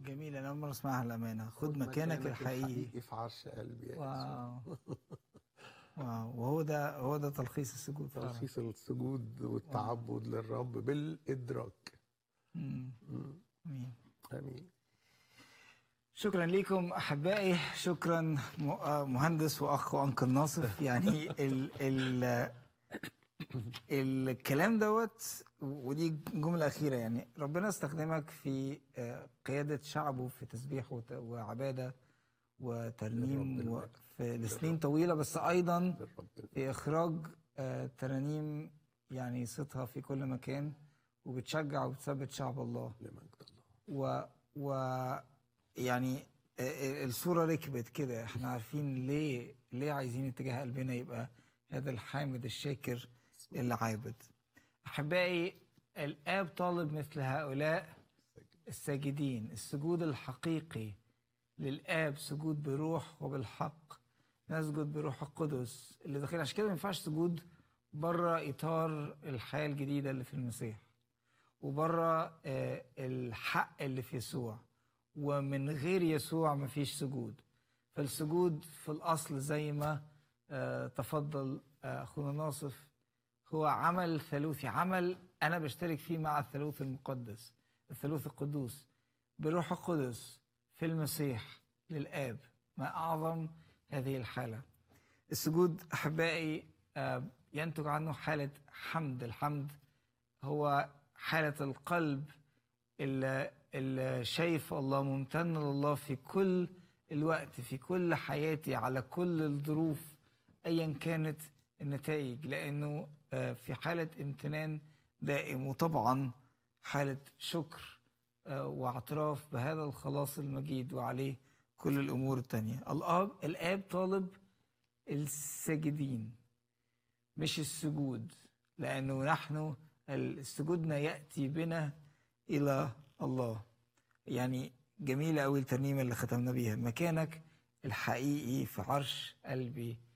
جميل انا اول مره اسمعها الامانه خد خد مكانك الحقيقي في عرش قلبي يا يسوع واو واو وهو ده هو ده تلخيص السجود فعلا تلخيص السجود والتعبد للرب بالادراك مم. مم. امين امين شكرا لكم احبائي شكرا م- آه، مهندس واخ وانكل ناصف يعني ال ال الكلام دوت ودي الجمله الاخيره يعني ربنا استخدمك في آه، قياده شعبه في تسبيح وت- وعباده وترنيم للرب و- المجد. في لسنين طويله بس ايضا للرب في اخراج آه، ترانيم يعني صوتها في كل مكان وبتشجع وبتثبت شعب الله لمجد الله و و يعني آه، آه، الصورة ركبت كده احنا عارفين ليه ليه عايزين اتجاه قلبنا يبقى هذا الحامد الشاكر اللي عابد أحبائي الآب طالب مثل هؤلاء الساجدين السجود الحقيقي للآب سجود بروح وبالحق نسجد بروح القدس اللي داخل عشان كده ما ينفعش سجود بره إطار الحياة الجديدة اللي في المسيح وبره آه، الحق اللي في يسوع ومن غير يسوع مفيش سجود فالسجود في الأصل زي ما آه، تفضل آه، أخونا ناصف هو عمل ثالوثي عمل أنا بشترك فيه مع الثالوث المقدس الثالوث القدوس بروح القدس في المسيح للآب ما أعظم هذه الحالة السجود أحبائي آه، ينتج عنه حالة حمد الحمد هو حالة القلب اللي, اللي شايف الله ممتن لله في كل الوقت في كل حياتي على كل الظروف أيا كانت النتائج لأنه آه، في حالة امتنان دائم وطبعا حالة شكر آه، واعتراف بهذا الخلاص المجيد وعليه كل الأمور التانية الآب الآب طالب الساجدين مش السجود لأنه نحن سجودنا يأتي بنا إلى الله يعني جميلة أوي الترنيمة اللي ختمنا بيها مكانك الحقيقي في عرش قلبي